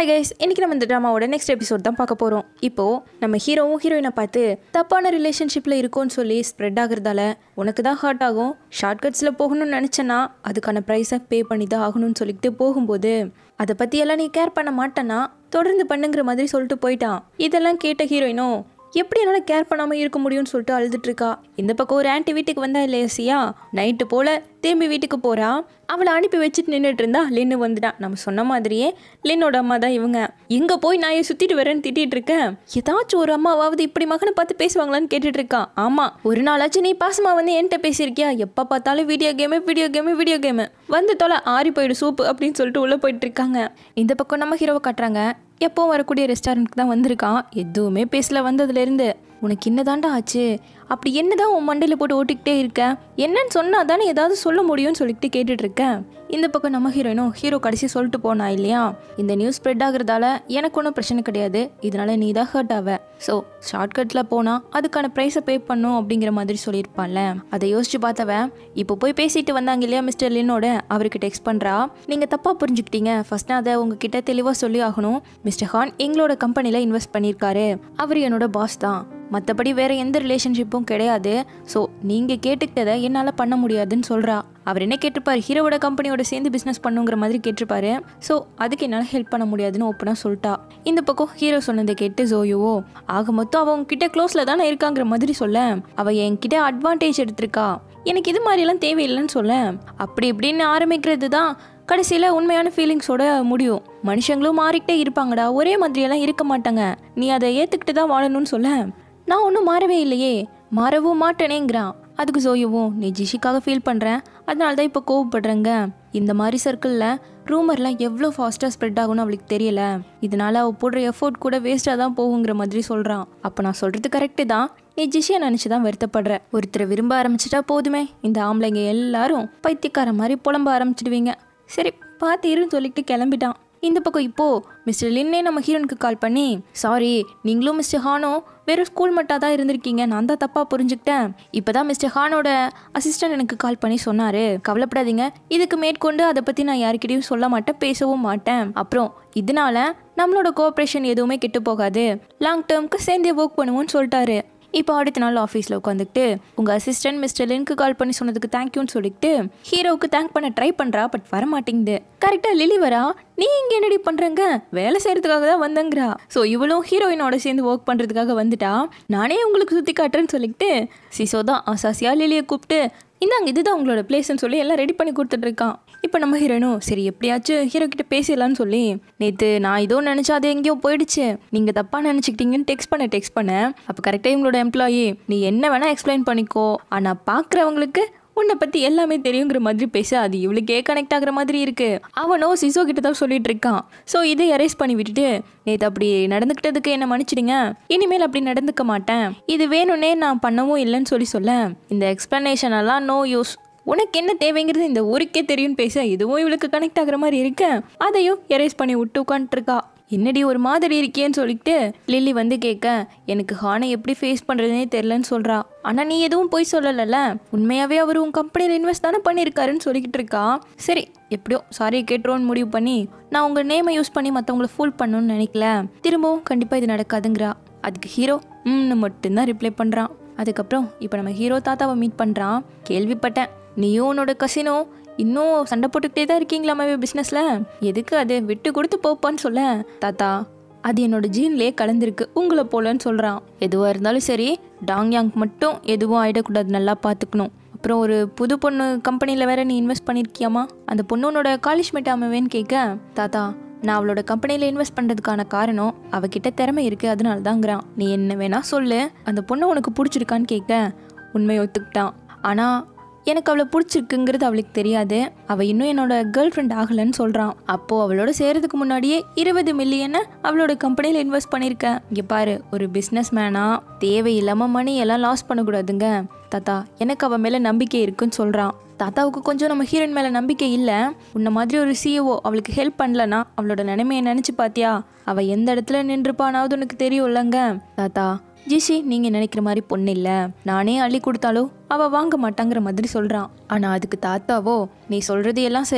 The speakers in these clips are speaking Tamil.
ஹை கைஸ் இன்னைக்கு நம்ம இந்த ட்ராமாவோட நெக்ஸ்ட் எபிசோட் தான் பார்க்க போகிறோம் இப்போது நம்ம ஹீரோவும் ஹீரோயினை பார்த்து தப்பான ரிலேஷன்ஷிப்பில் இருக்கோன்னு சொல்லி ஸ்ப்ரெட் ஆகுறதால உனக்கு தான் ஹர்ட் ஆகும் ஷார்ட்கட்ஸில் போகணும்னு நினச்சேன்னா அதுக்கான ப்ரைஸை பே பண்ணி தான் ஆகணும்னு சொல்லிட்டு போகும்போது அதை பற்றியெல்லாம் நீ கேர் பண்ண மாட்டேன்னா தொடர்ந்து பண்ணுங்கிற மாதிரி சொல்லிட்டு போயிட்டான் இதெல்லாம் கேட்ட ஹீரோயினும் எப்படி என்னால் கேர் பண்ணாமல் இருக்க முடியும்னு சொல்லிட்டு அழுதுட்டு இருக்கா இந்த பக்கம் ஒரு ஆன்ட்டி வீட்டுக்கு வந்தா இல்லையா சியா நைட்டு போல திரும்பி வீட்டுக்கு போறா அவளை அனுப்பி வச்சுட்டு நின்றுட்டு இருந்தா லின்னு வந்துட்டான் நம்ம சொன்ன மாதிரியே லின்னோட அம்மா தான் இவங்க எங்க போய் நான் ஏன் சுத்திட்டு வரேன்னு திட்டிட்டு இருக்கேன் ஏதாச்சும் ஒரு அம்மாவாவது இப்படி மகனை பார்த்து பேசுவாங்களான்னு கேட்டுட்டு இருக்கான் ஆமா ஒரு நாளாச்சும் நீ பாசமா வந்து என்கிட்ட பேசியிருக்கியா எப்ப பார்த்தாலும் video game video game video game வந்து தொலை ஆறி போயிடு சூப்பு அப்படின்னு சொல்லிட்டு உள்ள போயிட்டு இருக்காங்க இந்த பக்கம் நம்ம ஹீரோவை காட்டுறாங்க எப்போ வரக்கூடிய ரெஸ்டாரண்ட்க்கு தான் வந்திருக்கான் எதுவுமே பேசல வந்ததுலேருந்து உனக்கு என்னதாண்டா ஆச்சு அப்படி என்னதான் உன் மண்டையில் போட்டு ஓட்டிக்கிட்டே இருக்க என்னன்னு சொன்னா தானே ஏதாவது சொல்ல முடியும்னு சொல்லிட்டு கேட்டுட்டு இருக்கேன் இந்த பக்கம் நம்ம ஹீரோயினும் ஹீரோ கடைசி சொல்லிட்டு போனா இல்லையா இந்த நியூஸ் ஸ்ப்ரெட் ஆகுறதால எனக்கு ஒன்றும் பிரச்சனை கிடையாது இதனால நீ தான் ஹர்ட் ஆவ ஸோ ஷார்ட்கட்டில் போனால் அதுக்கான ப்ரைஸை பே பண்ணும் அப்படிங்கிற மாதிரி சொல்லியிருப்பான்ல அதை யோசிச்சு பார்த்தவ இப்போ போய் பேசிட்டு வந்தாங்க இல்லையா மிஸ்டர் லின்னோட அவருக்கு டெக்ஸ்ட் பண்ணுறா நீங்கள் தப்பாக புரிஞ்சுக்கிட்டீங்க ஃபர்ஸ்ட் நான் அதை உங்ககிட்ட தெளிவாக சொல்லி ஆகணும் மிஸ்டர் ஹான் எங்களோட கம்பெனியில் இன்வெஸ்ட் பண்ணியிருக்காரு அவர் என்னோட பாஸ் தான் மற்றபடி வேற எந்த ரிலேஷன்ஷிப்பும் கிடையாது ஸோ நீங்கள் கேட்டுக்கிட்டதை என்னால் பண்ண முடியாதுன்னு சொல்கிறா அவர் என்ன கேட்டிருப்பாரு ஹீரோவோட கம்பெனியோட சேர்ந்து பிஸ்னஸ் பண்ணுங்கிற மாதிரி கேட்டிருப்பாரு ஸோ அதுக்கு என்னால் ஹெல்ப் பண்ண முடியாதுன்னு ஓப்பனாக சொல்லிட்டா இந்த பக்கம் ஹீரோ சொன்னதை கேட்டு ஜோயோவோ ஆக மொத்தம் அவன் கிட்ட க்ளோஸில் தானே இருக்காங்கிற மாதிரி சொல்ல அவள் என்கிட்ட அட்வான்டேஜ் எடுத்திருக்கா எனக்கு இது மாதிரியெல்லாம் தேவையில்லைன்னு சொல்ல அப்படி இப்படின்னு ஆரம்பிக்கிறது தான் கடைசியில் உண்மையான ஃபீலிங்ஸோட முடியும் மனுஷங்களும் மாறிக்கிட்டே இருப்பாங்கடா ஒரே மாதிரியெல்லாம் இருக்க மாட்டாங்க நீ அதை ஏற்றுக்கிட்டு தான் வாழணும்னு சொல்ல நான் ஒன்றும் மாறவே இல்லையே மாறவும் மாட்டேனேங்கிறான் அதுக்கு ஜோயுவும் நீ ஜிஷிக்காக ஃபீல் பண்ணுறேன் அதனால தான் இப்போ கோவப்படுறேங்க இந்த மாதிரி சர்க்கிளில் ரூமர்லாம் எவ்வளோ ஃபாஸ்ட்டாக ஸ்ப்ரெட் ஆகும்னு அவளுக்கு தெரியல இதனால அவள் போடுற எஃபோர்ட் கூட வேஸ்ட்டாக தான் போகுங்கிற மாதிரி சொல்கிறான் அப்போ நான் சொல்கிறது கரெக்டு தான் நீ ஜிஷியை நினச்சி தான் வருத்தப்படுற ஒருத்தரை விரும்ப ஆரம்பிச்சிட்டா போதுமே இந்த ஆம்பளைங்க எல்லாரும் பைத்தியக்கார மாதிரி புலம்ப ஆரம்பிச்சிடுவீங்க சரி பார்த்து இருன்னு சொல்லிட்டு கிளம்பிட்டான் இந்த பக்கம் இப்போ மிஸ்டர் லின்னே நம்ம ஹீரோனுக்கு கால் பண்ணி சாரி நீங்களும் மிஸ்டர் ஹானோ வெறும் ஸ்கூல் மட்டும் தான் இருந்திருக்கீங்க நான் தான் தப்பாக புரிஞ்சுக்கிட்டேன் இப்போ தான் மிஸ்டர் ஹானோட அசிஸ்டன்ட் எனக்கு கால் பண்ணி சொன்னார் கவலைப்படாதீங்க இதுக்கு மேற்கொண்டு அதை பற்றி நான் யாருக்கிட்டையும் சொல்ல மாட்டேன் பேசவும் மாட்டேன் அப்புறம் இதனால நம்மளோட கோஆப்ரேஷன் எதுவுமே கெட்டு போகாது லாங் டேர்ம்க்கு சேர்ந்தே ஒர்க் பண்ணுவோம்னு சொல்லிட்டாரு இப்போ அடுத்த நாள் ஆஃபீஸில் உட்காந்துக்கிட்டு உங்கள் அசிஸ்டன்ட் மிஸ்டர் லின்க்கு கால் பண்ணி சொன்னதுக்கு தேங்க்யூன்னு சொல்லிட்டு ஹீரோவுக்கு தேங்க் பண்ண ட்ரை பண்ணுறா பட் வர மாட்டேங்குது கரெக்டாக லிலி வரா நீ இங்கே என்னடி பண்ணுறங்க வேலை செய்கிறதுக்காக தான் வந்தங்கிறா ஸோ இவளும் ஹீரோயினோட சேர்ந்து ஒர்க் பண்ணுறதுக்காக வந்துட்டா நானே உங்களுக்கு சுற்றி காட்டுறேன்னு சொல்லிக்கிட்டு சிசோ தான் அசாசியா லிலியை கூப்பிட்டு இந்தாங்க இதுதான் உங்களோட பிளேஸ்ன்னு சொல்லி எல்லாம் ரெடி பண்ணி கொடுத்துட்டு இருக்கான் இப்போ நம்ம ஹீரோனும் சரி எப்படியாச்சும் ஹீரோ கிட்ட பேசிடலான்னு சொல்லி நேற்று நான் இதோ நினச்சா அது எங்கேயோ போயிடுச்சு நீங்கள் தப்பாக நினச்சிக்கிட்டீங்கன்னு டெக்ஸ்ட் பண்ண டெக்ஸ்ட் பண்ணேன் அப்போ கரெக்டாக இவங்களோட எம்ப்ளாயி நீ என்ன வேணால் எக்ஸ்பிளைன் பண்ணிக்கோ ஆனால் பார்க்குறவங்களுக்கு உன்னை பற்றி எல்லாமே தெரியுங்கிற மாதிரி பேச அது இவளுக்கே கனெக்ட் ஆகுற மாதிரி இருக்கு அவனோ சிசோ கிட்ட தான் சொல்லிட்டு இருக்கான் ஸோ இதை எரேஸ் பண்ணி விட்டுட்டு நேற்று அப்படி நடந்துக்கிட்டதுக்கு என்ன மன்னிச்சிடுங்க இனிமேல் அப்படி நடந்துக்க மாட்டேன் இது வேணும்னே நான் பண்ணவும் இல்லைன்னு சொல்லி சொல்ல இந்த எக்ஸ்பிளனேஷன் எல்லாம் நோ யூஸ் உனக்கு என்ன தேவைங்கிறது இந்த ஊருக்கே தெரியும்னு பேச இதுவும் இவளுக்கு கனெக்ட் ஆகுற மாதிரி இருக்க அதையும் எரேஸ் பண்ணி விட்டு உட்காந்துருக்கா என்னடி ஒரு மாதிரி இருக்கேன்னு சொல்லிட்டு லில்லி வந்து கேட்க எனக்கு ஹானை எப்படி ஃபேஸ் பண்ணுறதுனே தெரிலன்னு சொல்கிறா ஆனால் நீ எதுவும் போய் சொல்லலைல்ல உண்மையாகவே அவர் உன் கம்பெனியில் இன்வெஸ்ட் தானே பண்ணியிருக்காருன்னு சொல்லிக்கிட்டு இருக்கா சரி எப்படியோ சாரி கேட்டுருவோன்னு முடிவு பண்ணி நான் உங்கள் நேமை யூஸ் பண்ணி மற்றவங்கள ஃபூல் பண்ணணும்னு நினைக்கல திரும்பவும் கண்டிப்பாக இது நடக்காதுங்கிறா அதுக்கு ஹீரோ ம்னு மட்டும்தான் ரிப்ளை பண்ணுறான் அதுக்கப்புறம் இப்போ நம்ம ஹீரோ தாத்தாவை மீட் பண்ணுறான் கேள்விப்பட்டேன் நீயும் உன்னோட கசினோ இன்னும் சண்டை போட்டுக்கிட்டே தான் இருக்கீங்களாமே பிஸ்னஸில் எதுக்கு அது விட்டு கொடுத்து போப்பான்னு சொல்ல தாத்தா அது என்னோட ஜீன்லேயே கலந்துருக்கு உங்களை போலன்னு சொல்கிறான் எதுவாக இருந்தாலும் சரி டாங் யாங் மட்டும் எதுவும் ஆகிடக்கூடாது நல்லா பார்த்துக்கணும் அப்புறம் ஒரு புது பொண்ணு கம்பெனியில் வேற நீ இன்வெஸ்ட் பண்ணியிருக்கியாமா அந்த பொண்ணு உன்னோட காலேஜ் மேட் அமைவேன்னு கேட்க தாத்தா நான் அவளோட கம்பெனியில் இன்வெஸ்ட் பண்ணுறதுக்கான காரணம் அவகிட்ட திறமை இருக்குது அதனால தாங்கிறான் நீ என்ன வேணா சொல்லு அந்த பொண்ணு உனக்கு பிடிச்சிருக்கான்னு கேட்க உண்மையை ஒத்துக்கிட்டான் ஆனால் எனக்கு அவளை பிடிச்சிருக்குங்கிறது அவளுக்கு தெரியாது அவள் இன்னும் என்னோட கேர்ள் ஃப்ரெண்ட் ஆகலைன்னு சொல்கிறான் அப்போது அவளோட சேர்றதுக்கு முன்னாடியே இருபது மில்லியனை அவளோட கம்பெனியில் இன்வெஸ்ட் பண்ணியிருக்கேன் இங்கே பாரு ஒரு பிஸ்னஸ் மேனாக தேவையில்லாமல் மணி எல்லாம் லாஸ் பண்ணக்கூடாதுங்க தாத்தா எனக்கு அவள் மேலே நம்பிக்கை இருக்குன்னு சொல்கிறான் தாத்தாவுக்கு கொஞ்சம் நம்ம ஹீரோயின் மேலே நம்பிக்கை இல்லை உன்ன மாதிரி ஒரு சிஇஓ அவளுக்கு ஹெல்ப் பண்ணலனா அவளோட நிலைமையை நினச்சி பார்த்தியா அவள் எந்த இடத்துல நின்றுப்பானாவது உனக்கு தெரியும்லங்க தாத்தா ஜிஷி நீங்க நினைக்கிற மாதிரி பொண்ணு இல்ல நானே அள்ளி கொடுத்தாலும் அவ வாங்க மாட்டாங்கிற மாதிரி சொல்றான் ஆனா அதுக்கு தாத்தாவோ நீ சொல்றது எல்லாம் சரி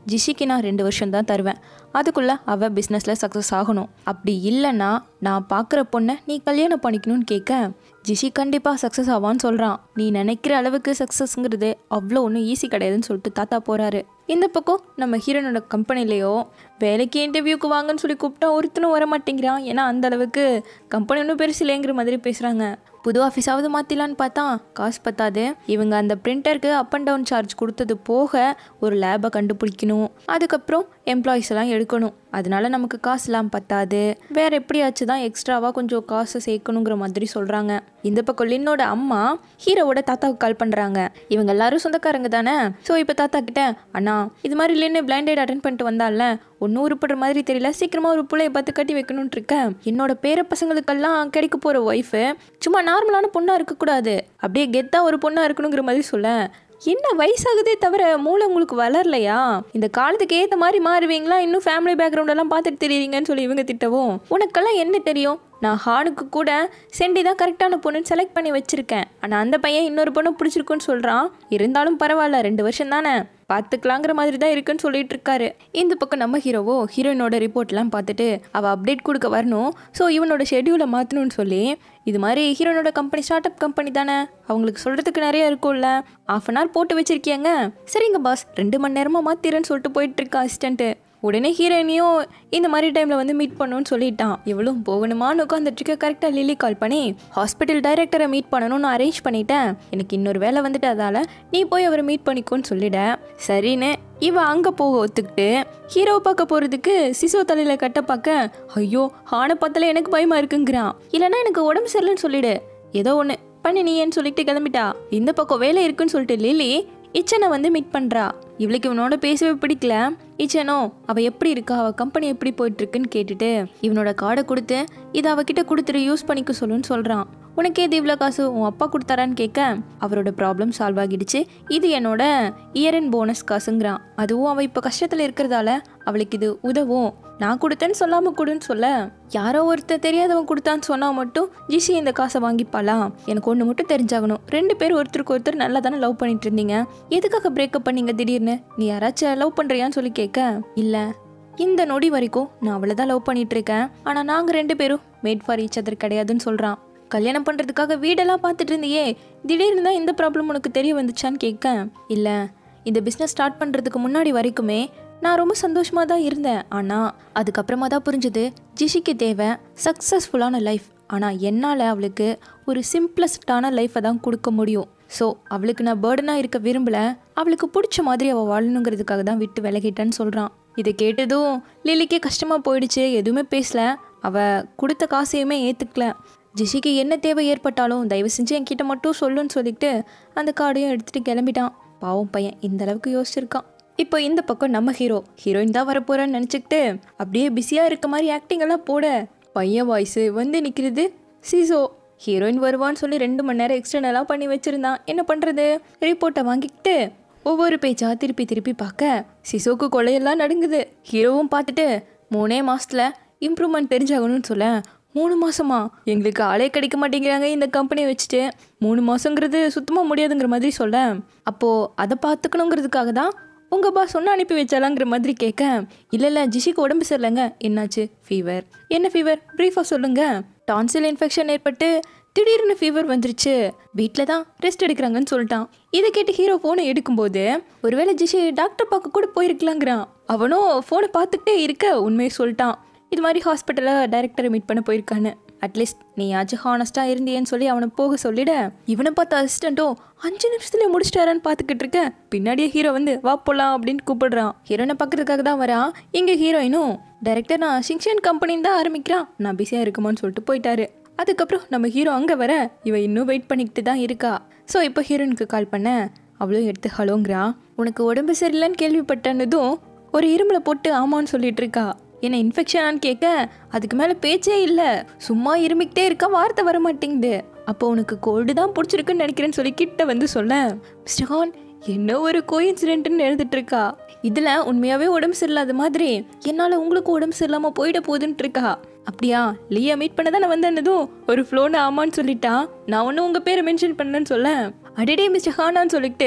ஜிஷிக்கு நான் ரெண்டு வருஷம் தான் தருவேன் அதுக்குள்ளே அவள் பிஸ்னஸில் சக்ஸஸ் ஆகணும் அப்படி இல்லைன்னா நான் பார்க்குற பொண்ணை நீ கல்யாணம் பண்ணிக்கணும்னு கேட்க ஜிஷி கண்டிப்பாக சக்ஸஸ் ஆவான்னு சொல்கிறான் நீ நினைக்கிற அளவுக்கு சக்ஸஸ்ங்கிறது அவ்வளோ ஒன்றும் ஈஸி கிடையாதுன்னு சொல்லிட்டு தாத்தா போகிறாரு இந்த பக்கம் நம்ம ஹீரோனோட கம்பெனிலேயோ வேலைக்கு இன்டர்வியூக்கு வாங்கன்னு சொல்லி கூப்பிட்டா ஒருத்தனும் வர மாட்டேங்கிறான் ஏன்னா அந்த அளவுக்கு கம்பெனி ஒன்றும் பெருசு இல்லைங்கிற மாதிரி பேசுகிறாங்க புது ஆஃபீஸாவது மாற்றிலான்னு பார்த்தா காசு பத்தாது இவங்க அந்த பிரிண்டருக்கு அப் அண்ட் டவுன் சார்ஜ் கொடுத்தது போக ஒரு லேபை கண்டுபிடிக்கணும் அதுக்கப்புறம் எம்ப்ளாயிஸ் எல்லாம் எடுக்கணும் அதனால நமக்கு காசுலாம் பத்தாது வேற எப்படியாச்சும் தான் எக்ஸ்ட்ராவாக கொஞ்சம் காசை சேர்க்கணுங்கிற மாதிரி சொல்கிறாங்க இந்த பக்கம் லின்னோட அம்மா ஹீரோவோட தாத்தாவுக்கு கால் பண்ணுறாங்க இவங்க எல்லாரும் சொந்தக்காரங்க தானே ஸோ இப்போ தாத்தா கிட்ட அண்ணா இது மாதிரி லின்னு பிளைண்டட் அட்டன் பண்ணிட்டு வந்தால ஒன்றும் உருப்படுற மாதிரி தெரியல சீக்கிரமாக ஒரு பிள்ளைய பார்த்து கட்டி வைக்கணும்னு இருக்கேன் என்னோட பேர பசங்களுக்கெல்லாம் கிடைக்க போகிற ஒய்ஃபு சும்மா நார்மலான பொண்ணாக இருக்கக்கூடாது அப்படியே கெத்தாக ஒரு பொண்ணாக இருக்கணுங்கிற மாதிரி சொல்ல என்ன வயசாகுதே தவிர மூளை உங்களுக்கு வளரலையா இந்த காலத்துக்கு ஏற்ற மாதிரி மாறுவீங்களா இன்னும் ஃபேமிலி பேக்ரவுண்டெல்லாம் பார்த்துட்டு தெரியுறீங்கன்னு சொல்லி இவங்க திட்டவும் உனக்கெல்லாம் என்ன தெரியும் நான் ஹானுக்கு கூட செண்டி தான் கரெக்டான பொண்ணுன்னு செலக்ட் பண்ணி வச்சிருக்கேன் ஆனால் அந்த பையன் இன்னொரு பொண்ணு பிடிச்சிருக்குன்னு சொல்கிறான் இருந்தாலும் பரவாயில்ல ரெண்டு வருஷம் தானே பார்த்துக்கலாங்கிற மாதிரி தான் இருக்குன்னு சொல்லிட்டு இருக்காரு இந்த பக்கம் நம்ம ஹீரோவோ ஹீரோயினோட ரிப்போர்ட்லாம் பார்த்துட்டு அவள் அப்டேட் கொடுக்க வரணும் ஸோ இவனோட ஷெட்யூலை மாற்றணும்னு சொல்லி இது மாதிரி ஹீரோனோட கம்பெனி ஸ்டார்ட் அப் கம்பெனி தானே அவங்களுக்கு சொல்கிறதுக்கு நிறைய இருக்கும்ல ஆஃப் அன் ஹவர் போட்டு வச்சிருக்கியாங்க சரிங்க பாஸ் ரெண்டு மணி நேரமாக மாத்திரன்னு சொல்லிட்டு போயிட்டு இருக்கா அசிஸ்டண்ட்டு உடனே ஹீரோயினையும் இந்த மாதிரி டைமில் வந்து மீட் பண்ணணும்னு சொல்லிட்டான் இவளும் போகணுமான்னு உட்காந்துட்டு கரெக்டாக லில்லி கால் பண்ணி ஹாஸ்பிட்டல் டைரக்டரை மீட் பண்ணணும்னு அரேஞ்ச் பண்ணிட்டேன் எனக்கு இன்னொரு வேலை வந்துட்டு அதால் நீ போய் அவரை மீட் பண்ணிக்கோன்னு சொல்லிட சரின்னு இவ அங்கே போக ஒத்துக்கிட்டு ஹீரோவை பார்க்க போகிறதுக்கு சிசோ தலையில் கட்ட பார்க்க ஐயோ ஹானை பார்த்தாலே எனக்கு பயமா இருக்குங்கிறான் இல்லைன்னா எனக்கு உடம்பு சரியில்லைன்னு சொல்லிடு ஏதோ ஒன்று பண்ணி நீன்னு சொல்லிட்டு கிளம்பிட்டா இந்த பக்கம் வேலை இருக்குன்னு சொல்லிட்டு லில்லி இச்சனை வந்து மீட் பண்ணுறா இவளுக்கு இவனோட பேசவே பிடிக்கல இச்சனோ அவள் எப்படி இருக்கா அவள் கம்பெனி எப்படி போயிட்டு இருக்குன்னு கேட்டுட்டு இவனோட கார்டை கொடுத்து இதை அவகிட்ட கொடுத்துட்டு யூஸ் பண்ணிக்க சொல்லுன்னு சொல்கிறான் உனக்கு எது இவ்வளோ காசு உன் அப்பா கொடுத்தாரான்னு கேட்க அவரோட ப்ராப்ளம் சால்வ் ஆகிடுச்சு இது என்னோட இயர் அண்ட் போனஸ் காசுங்கிறான் அதுவும் அவள் இப்போ கஷ்டத்தில் இருக்கிறதால அவளுக்கு இது உதவும் நான் கொடுத்தேன்னு சொல்லாமல் கொடுன்னு சொல்ல யாரோ ஒருத்தர் தெரியாதவன் கொடுத்தான்னு சொன்னால் மட்டும் ஜிசி இந்த காசை வாங்கிப்பாளா எனக்கு ஒன்று மட்டும் தெரிஞ்சாகணும் ரெண்டு பேர் ஒருத்தருக்கு ஒருத்தர் நல்லா தானே லவ் பண்ணிட்டு இருந்தீங்க எதுக்காக பிரேக்கப் பண்ணீங்க திடீர்னு நீ யாராச்சும் லவ் பண்ணுறியான்னு சொல்லி கேட்க இல்லை இந்த நொடி வரைக்கும் நான் அவளை தான் லவ் பண்ணிட்டு இருக்கேன் ஆனால் நாங்கள் ரெண்டு பேரும் மேட் ஃபார் ஈச் அதர் கிடையாதுன்னு சொல்கிறான் கல்யாணம் பண்ணுறதுக்காக வீடெல்லாம் பார்த்துட்டு இருந்தியே திடீர்னு தான் இந்த ப்ராப்ளம் உனக்கு தெரிய வந்துச்சான்னு கேட்க இல்லை இந்த பிஸ்னஸ் ஸ்டார்ட் பண்ணுறதுக்கு முன்னாடி வரைக்குமே நான் ரொம்ப சந்தோஷமாக தான் இருந்தேன் ஆனால் அதுக்கப்புறமா தான் புரிஞ்சுது ஜிஷிக்கு தேவை சக்ஸஸ்ஃபுல்லான லைஃப் ஆனால் என்னால் அவளுக்கு ஒரு சிம்பிளஸ்டான லைஃப்பை தான் கொடுக்க முடியும் ஸோ அவளுக்கு நான் பேர்டனாக இருக்க விரும்பல அவளுக்கு பிடிச்ச மாதிரி அவள் வாழணுங்கிறதுக்காக தான் விட்டு விலகிட்டேன்னு சொல்கிறான் இதை கேட்டதும் லிலிக்கே கஷ்டமாக போயிடுச்சு எதுவுமே பேசல அவள் கொடுத்த காசையுமே ஏற்றுக்கல ஜிஷிக்கு என்ன தேவை ஏற்பட்டாலும் தயவு செஞ்சு என்கிட்ட மட்டும் சொல்லுன்னு சொல்லிட்டு அந்த கார்டையும் எடுத்துகிட்டு கிளம்பிட்டான் பாவம் பையன் இந்த அளவுக்கு யோசிச்சிருக்கான் இப்போ இந்த பக்கம் நம்ம ஹீரோ ஹீரோயின் தான் வரப்போறான்னு நினச்சிக்கிட்டு அப்படியே பிஸியாக இருக்க மாதிரி ஆக்டிங் எல்லாம் போட பையன் வாய்ஸு வந்து நிற்கிறது சீசோ ஹீரோயின் வருவான்னு சொல்லி ரெண்டு மணி நேரம் எக்ஸ்டர்னலாக பண்ணி வச்சுருந்தான் என்ன பண்ணுறது ரிப்போர்ட்டை வாங்கிக்கிட்டு ஒவ்வொரு பேஜா திருப்பி திருப்பி பார்க்க சிசோக்கு கொலையெல்லாம் நடுங்குது ஹீரோவும் பார்த்துட்டு மூணே மாசத்துல இம்ப்ரூவ்மெண்ட் தெரிஞ்சாகணும்னு சொல்ல மூணு மாசமா எங்களுக்கு ஆளே கிடைக்க மாட்டேங்கிறாங்க இந்த கம்பெனியை வச்சுட்டு மூணு மாசங்கிறது சுத்தமாக முடியாதுங்கிற மாதிரி சொல்ல அப்போது அதை பார்த்துக்கணுங்கிறதுக்காக தான் உங்கள் பா சொன்ன அனுப்பி வச்சாலாங்கிற மாதிரி கேட்க இல்லை இல்லை ஜிஷிக்கு உடம்பு சரியில்லைங்க என்னாச்சு ஃபீவர் என்ன ஃபீவர் ப்ரீஃபாக சொல்லுங்க டான்சில் இன்ஃபெக்ஷன் ஏற்பட்டு திடீர்னு ஃபீவர் வந்துருச்சு வீட்டில் தான் ரெஸ்ட் எடுக்கிறாங்கன்னு சொல்லிட்டான் இதை கேட்டு ஹீரோ ஃபோனை எடுக்கும்போது ஒருவேளை ஜிஷி டாக்டர் பார்க்க கூட போயிருக்கலாங்கிறான் அவனும் ஃபோனை பார்த்துக்கிட்டே இருக்க உண்மையை சொல்லிட்டான் இது மாதிரி ஹாஸ்பிட்டலில் டைரக்டரை மீட் பண்ண போயிருக்கான்னு அட்லீஸ்ட் நீயாச்சும் ஹானஸ்ட்டாக இருந்தியேன்னு சொல்லி அவனை போக சொல்லிட இவனை பார்த்த அசிஸ்டண்ட்டும் அஞ்சு நிமிஷத்துல முடிச்சிட்டாரான்னு பார்த்துக்கிட்டு இருக்க பின்னாடியே ஹீரோ வந்து வா போலாம் அப்படின்னு கூப்பிடுறான் ஹீரோனை பார்க்கறதுக்காக தான் வரான் இங்கே ஹீரோயினும் டைரக்டர் நான் சிங்ஷன் கம்பெனின்னு தான் ஆரம்பிக்கிறான் நான் பிஸியாக இருக்குமான்னு சொல்லிட்டு போயிட்டாரு அதுக்கப்புறம் நம்ம ஹீரோ அங்கே வர இவ இன்னும் வெயிட் பண்ணிக்கிட்டு தான் இருக்கா ஸோ இப்போ ஹீரோயினுக்கு கால் பண்ண அவளும் எடுத்து ஹலோங்கிறா உனக்கு உடம்பு சரியில்லைன்னு கேள்விப்பட்டனதும் ஒரு இரும்பலை போட்டு ஆமான்னு சொல்லிட்டு இருக்கா என்ன இன்ஃபெக்ஷனான்னு கேட்க அதுக்கு மேலே பேச்சே இல்லை சும்மா இருமிக்கிட்டே இருக்கா வார்த்தை வர மாட்டேங்குது அப்போ உனக்கு கோல்டு தான் பிடிச்சிருக்குன்னு நினைக்கிறேன்னு சொல்லி கிட்ட வந்து சொல்ல மிஸ்டர் ஹான் என்ன ஒரு கோயின்சிடென்ட்னு எழுதிட்டு இருக்கா இதில் உண்மையாகவே உடம்பு சரியில்லாத மாதிரி என்னால் உங்களுக்கு உடம்பு சரியில்லாமல் போயிட போகுதுன்ட்டு இருக்கா அப்படியா லியா மீட் பண்ண தான் நான் வந்தேன்னதும் ஒரு ஃப்ளோன்னு ஆமான்னு சொல்லிட்டா நான் ஒன்றும் உங்கள் பேரை மென்ஷன் பண்ணேன்னு சொல்ல அடடே மிஸ்டர் ஹானான்னு சொல்லிட்டு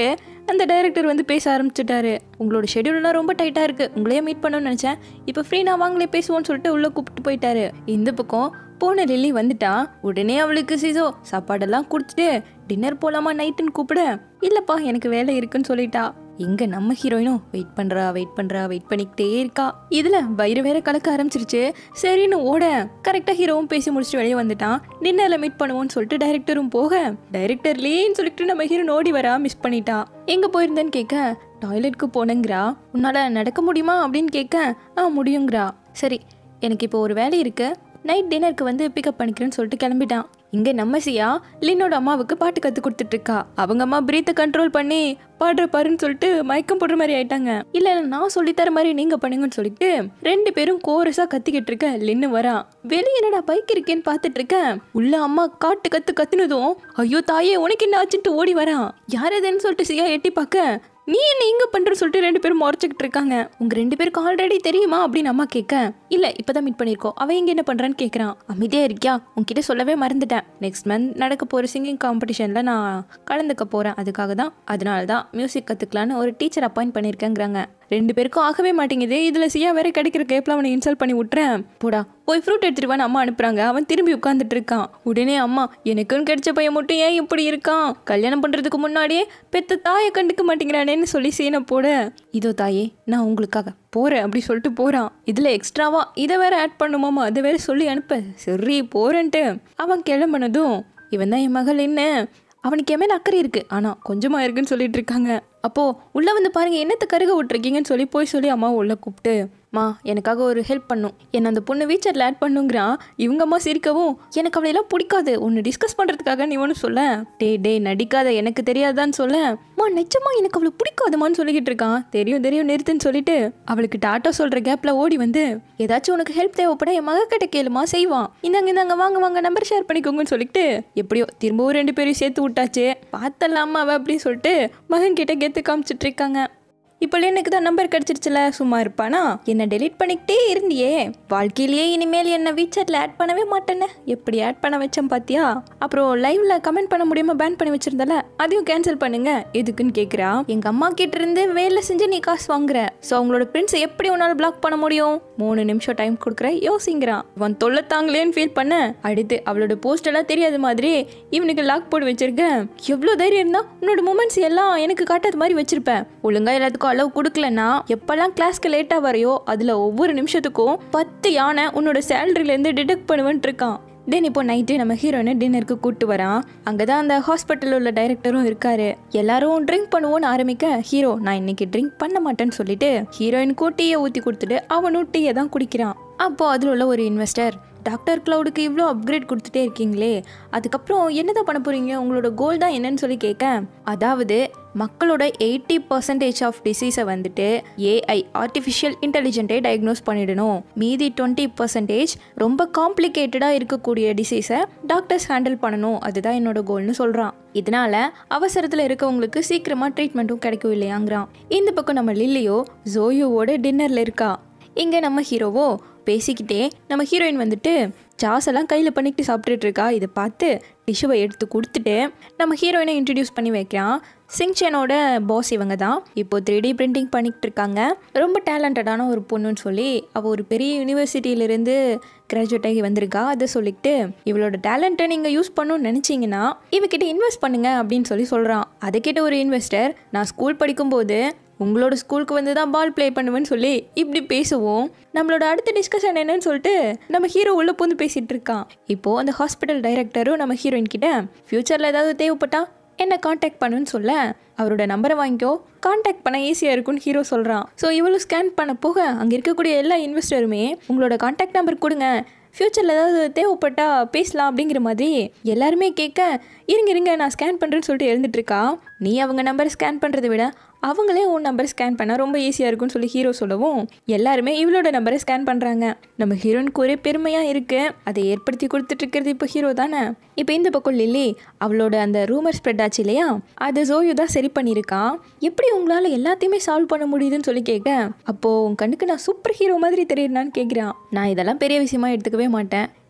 அந்த டைரக்டர் வந்து பேச ஆரம்பிச்சிட்டாரு உங்களோட ஷெடியூல்லாம் ரொம்ப டைட்டாக இருக்குது உங்களையே மீட் பண்ணணும்னு நினச்சேன் இப்போ ஃப்ரீ நான் வாங்களே பேசுவோன்னு சொல்லிட்டு உள்ளே கூப்பிட்டு போயிட்டாரு இந்த பக்கம் போன லில்லி வந்துட்டா உடனே அவளுக்கு சிசோ சாப்பாடெல்லாம் கொடுத்துட்டு டின்னர் போலாமா நைட்டுன்னு கூப்பிட இல்லைப்பா எனக்கு வேலை இருக்குன்னு சொல்லிட்டா எங்க நம்ம ஹீரோயினும் வெயிட் பண்றா வெயிட் பண்றா வெயிட் பண்ணிக்கிட்டே இருக்கா இதுல வயிறு வேற கலக்க ஆரம்பிச்சிருச்சு சரின்னு ஓட கரெக்டா ஹீரோவும் பேசி முடிச்சுட்டு வெளியே வந்துட்டான் டின்னர்ல மீட் பண்ணுவோம்னு சொல்லிட்டு டைரக்டரும் போக டைரக்டர் லேன்னு சொல்லிட்டு நம்ம ஹீரோ ஓடி வரா மிஸ் பண்ணிட்டா எங்க போயிருந்தேன்னு கேட்க டாய்லெட்க்கு போனேங்கிறா உன்னால நடக்க முடியுமா அப்படின்னு கேட்க ஆ முடியுங்கிறா சரி எனக்கு இப்போ ஒரு வேலை இருக்கு நைட் டின்னருக்கு வந்து பிக்கப் பண்ணிக்கிறேன்னு சொல்லிட்டு கிளம்பிட்டான் இங்க நம்ம சியா லின்னோட அம்மாவுக்கு பாட்டு கத்து கொடுத்துட்டு இருக்கா அவங்க அம்மா பிரீத்தை கண்ட்ரோல் பண்ணி பாடுற பாருன்னு சொல்லிட்டு மயக்கம் போடுற மாதிரி ஆயிட்டாங்க இல்ல இல்ல, நான் சொல்லித்தர மாதிரி நீங்க பண்ணுங்கன்னு சொல்லிட்டு ரெண்டு பேரும் கோரஸா கத்திக்கிட்டு இருக்க லின்னு வரான் வெளியே என்னடா பைக் இருக்கேன்னு பார்த்துட்டு இருக்கேன் உள்ள அம்மா காட்டு கத்து கத்துனதும் ஐயோ தாயே உனக்கு என்ன ஆச்சுன்ட்டு ஓடி வரான் யார் இதுன்னு சொல்லிட்டு சியா எட்டி பார்க்க நீ என்ன இங்க பண்ற சொல்லிட்டு ரெண்டு பேரும் முறைச்சிக்கிட்டு இருக்காங்க உங்க ரெண்டு பேருக்கு ஆல்ரெடி தெரியுமா அப்படின்னு அம்மா கேட்க இல்ல இப்பதான் மீட் பண்ணிருக்கோம் அவன் இங்க என்ன பண்றான்னு கேக்குறான் அமைதியா இருக்கியா உன்கிட்ட சொல்லவே மறந்துட்டேன் நெக்ஸ்ட் மந்த் நடக்க போற சிங்கிங் காம்படிஷன்ல நான் கலந்துக்க போறேன் அதுக்காக தான் அதனால தான் மியூசிக் கத்துக்கலான்னு ஒரு டீச்சர் அப்பாயிண்ட் பண்ணிருக்கேங்கிறாங்க ரெண்டு பேருக்கும் ஆகவே மாட்டேங்குது இதுல சியா வேற கிடைக்கிற கேப்ல அவனை இன்சல்ட் பண்ணி விட்டுறேன் போடா போய் ஃப்ரூட் எடுத்துட்டு வான்னு அம்மா அனுப்புறாங்க அவன் திரும்பி உட்காந்துட்டு இருக்கான் உடனே அம்மா எனக்குன்னு கிடைச்ச பையன் மட்டும் ஏன் இப்படி இருக்கான் கல்யாணம் பண்றதுக்கு முன்னாடியே பெத்த தாயை கண்டுக்க மாட்டேங்கிறானேன்னு சொல்லி சீனை போட இதோ தாயே நான் உங்களுக்காக போறேன் அப்படி சொல்லிட்டு போறான் இதுல எக்ஸ்ட்ராவா இதை வேற ஆட் பண்ணுமாமா அதை வேற சொல்லி அனுப்ப சரி போறேன்ட்டு அவன் கிளம்புனதும் இவன் தான் என் மகள் என்ன அவனுக்கு என் மேல அக்கறை இருக்கு ஆனா கொஞ்சமா இருக்குன்னு சொல்லிட்டு இருக்காங்க அப்போ உள்ள வந்து பாருங்க என்னத்தை கருக விட்டுருக்கீங்கன்னு சொல்லி போய் சொல்லி அம்மா உள்ள கூப்பிட்டு மா எனக்காக ஒரு ஹெல்ப் பண்ணும் என்ன அந்த பொண்ணு வீச்சரில் ஆட் பண்ணுங்கிறான் இவங்க அம்மா சிரிக்கவும் எனக்கு அவளையெல்லாம் பிடிக்காது ஒன்று டிஸ்கஸ் பண்ணுறதுக்காக நீ ஒன்று சொல்ல டே டே நடிக்காத எனக்கு தெரியாதான்னு சொல்ல மா நிஜமா எனக்கு அவளை பிடிக்காதுமான்னு சொல்லிக்கிட்டு இருக்கான் தெரியும் தெரியும் நிறுத்துன்னு சொல்லிட்டு அவளுக்கு டாட்டா சொல்கிற கேப்பில் ஓடி வந்து ஏதாச்சும் உனக்கு ஹெல்ப் தேவைப்பட என் மக கிட்ட கேளுமா செய்வான் இந்தாங்க இந்தாங்க வாங்க வாங்க நம்பர் ஷேர் பண்ணிக்கோங்கன்னு சொல்லிட்டு எப்படியோ திரும்பவும் ரெண்டு பேரையும் சேர்த்து விட்டாச்சு பார்த்தலாமா அவ அப்படின்னு சொல்லிட்டு மகன் கிட்ட கெத்து காமிச்சிட்டு இருக்காங்க இப்போ எனக்கு தான் நம்பர் கிடச்சிருச்சுல சும்மா இருப்பானா என்ன டெலீட் பண்ணிக்கிட்டே இருந்தியே வாழ்க்கையிலேயே இனிமேல் என்ன வீச்சட்டில் ஆட் பண்ணவே மாட்டேன்னு எப்படி ஆட் பண்ண வச்சேன் பாத்தியா அப்புறம் லைவ்ல கமெண்ட் பண்ண முடியாம பேன் பண்ணி வச்சிருந்தல அதையும் கேன்சல் பண்ணுங்க எதுக்குன்னு கேட்குறா எங்க அம்மா கிட்ட இருந்து வேலை செஞ்சு நீ காசு வாங்குற ஸோ அவங்களோட பிரின்ஸை எப்படி உன்னால பிளாக் பண்ண முடியும் மூணு நிமிஷம் டைம் கொடுக்குற யோசிங்கிறான் இவன் தொல்லை தாங்களேன்னு ஃபீல் பண்ண அடுத்து அவளோட போஸ்ட் எல்லாம் தெரியாத மாதிரி இவனுக்கு லாக் போட்டு வச்சிருக்கேன் எவ்வளோ தைரியம் இருந்தா உன்னோட மூமெண்ட்ஸ் எல்லாம் எனக்கு காட்டாத மாதிரி வச்சிருப்பேன் ஒழுங்கா எல்லாத்துக்கும் அளவு கொடுக்கலன்னா எப்பெல்லாம் கிளாஸ்க்கு லேட்டா வரையோ அதுல ஒவ்வொரு நிமிஷத்துக்கும் பத்து யானை உன்னோட சேலரியில இருந்து டிடெக்ட் பண்ணுவேன்ட்டு இருக்கான் தென் இப்போ நைட்டு நம்ம ஹீரோயினை டின்னருக்கு கூட்டு வரான் அங்கே தான் அந்த ஹாஸ்பிட்டலில் உள்ள டைரக்டரும் இருக்காரு எல்லாரும் ட்ரிங்க் பண்ணுவோன்னு ஆரம்பிக்க ஹீரோ நான் இன்னைக்கு ட்ரிங்க் பண்ண மாட்டேன்னு சொல்லிட்டு ஹீரோயின் டீயை ஊற்றி கொடுத்துட்டு அவனும் டீயை தான் குடிக்கிறான் அப்போ அதில் உள்ள ஒரு இன்வெஸ்டர் டாக்டர் க்ளவுடுக்கு இவ்வளோ அப்கிரேட் கொடுத்துட்டே இருக்கீங்களே அதுக்கப்புறம் என்னதான் பண்ண போறீங்க உங்களோட கோல் தான் என்னன்னு சொல்லி கேட்க அதாவது மக்களோட எயிட்டி பர்சன்டேஜ் ஆஃப் டிசீஸை வந்துட்டு ஏஐ ஆர்டிஃபிஷியல் இன்டெலிஜென்ட்டே டயக்னோஸ் பண்ணிடணும் மீதி டுவெண்ட்டி பர்சன்டேஜ் ரொம்ப காம்ப்ளிகேட்டடாக இருக்கக்கூடிய டிசீஸை டாக்டர்ஸ் ஹேண்டில் பண்ணணும் அதுதான் என்னோட கோல்னு சொல்கிறான் இதனால அவசரத்தில் இருக்கவங்களுக்கு சீக்கிரமாக ட்ரீட்மெண்ட்டும் கிடைக்கும் இல்லையாங்கிறான் இந்த பக்கம் நம்ம லில்லியோ ஜோயோவோட டின்னரில் இருக்கா இங்கே நம்ம ஹீரோவோ பேசிக்கிட்டே நம்ம ஹீரோயின் வந்துட்டு சாஸ் எல்லாம் கையில் பண்ணிக்கிட்டு சாப்பிட்டுட்டு இருக்கா இதை பார்த்து டிஷ்ஷுவை எடுத்து கொடுத்துட்டு நம்ம ஹீரோயினை இன்ட்ரடியூஸ் பண்ணி வைக்கிறான் சிங்சனோட பாஸ் இவங்க தான் இப்போ த்ரீ டி பிரிண்டிங் பண்ணிக்கிட்டு இருக்காங்க ரொம்ப டேலண்டடான ஒரு பொண்ணுன்னு சொல்லி அவள் ஒரு பெரிய யூனிவர்சிட்டியிலேருந்து கிராஜுவேட் ஆகி வந்திருக்கா அதை சொல்லிக்கிட்டு இவளோட டேலண்ட்டை நீங்கள் யூஸ் பண்ணணும்னு நினச்சிங்கன்னா இவகிட்ட இன்வெஸ்ட் பண்ணுங்க அப்படின்னு சொல்லி சொல்கிறான் அதை கேட்ட ஒரு இன்வெஸ்டர் நான் ஸ்கூல் படிக்கும்போது உங்களோட ஸ்கூலுக்கு வந்து தான் பால் ப்ளே பண்ணுவேன்னு சொல்லி இப்படி பேசுவோம் நம்மளோட அடுத்த டிஸ்கஷன் என்னன்னு சொல்லிட்டு நம்ம ஹீரோ உள்ள பூந்து பேசிட்டு இருக்கான் இப்போ அந்த ஹாஸ்பிட்டல் டைரக்டரும் நம்ம ஹீரோயின் கிட்ட ஃபியூச்சரில் ஏதாவது தேவைப்பட்டா என்ன காண்டாக்ட் பண்ணுன்னு சொல்ல அவரோட நம்பரை வாங்கிக்கோ காண்டாக்ட் பண்ண ஈஸியாக இருக்கும்னு ஹீரோ சொல்கிறான் ஸோ இவ்வளோ ஸ்கேன் பண்ண போக அங்கே இருக்கக்கூடிய எல்லா இன்வெஸ்டருமே உங்களோட காண்டாக்ட் நம்பர் கொடுங்க ஃப்யூச்சரில் ஏதாவது தேவைப்பட்டா பேசலாம் அப்படிங்கிற மாதிரி எல்லாருமே கேட்க இருங்க இருங்க நான் ஸ்கேன் பண்ணுறேன்னு சொல்லிட்டு எழுந்துட்டு இருக்கா நீ அவங்க நம்பரை ஸ்கேன் பண்ணுறதை விட அவங்களே உன் நம்பர் ஸ்கேன் பண்ணால் ரொம்ப ஈஸியாக இருக்கும்னு சொல்லி ஹீரோ சொல்லவும் எல்லாருமே இவளோட நம்பரை ஸ்கேன் பண்ணுறாங்க நம்ம ஹீரோனுக்கு ஒரே பெருமையாக இருக்கு அதை ஏற்படுத்தி கொடுத்துட்டு இருக்கிறது இப்போ ஹீரோ தானே இப்போ இந்த பக்கம் லில்லி அவளோட அந்த ரூமர் ஸ்ப்ரெட் ஆச்சு இல்லையா அது ஜோயு தான் சரி பண்ணியிருக்கான் எப்படி உங்களால் எல்லாத்தையுமே சால்வ் பண்ண முடியுதுன்னு சொல்லி கேட்க அப்போது உன் கண்ணுக்கு நான் சூப்பர் ஹீரோ மாதிரி தெரியுறான்னு கேட்குறான் நான் இதெல்லாம் பெரிய விஷயமா எடுத்துக்கவே மாட்டேன்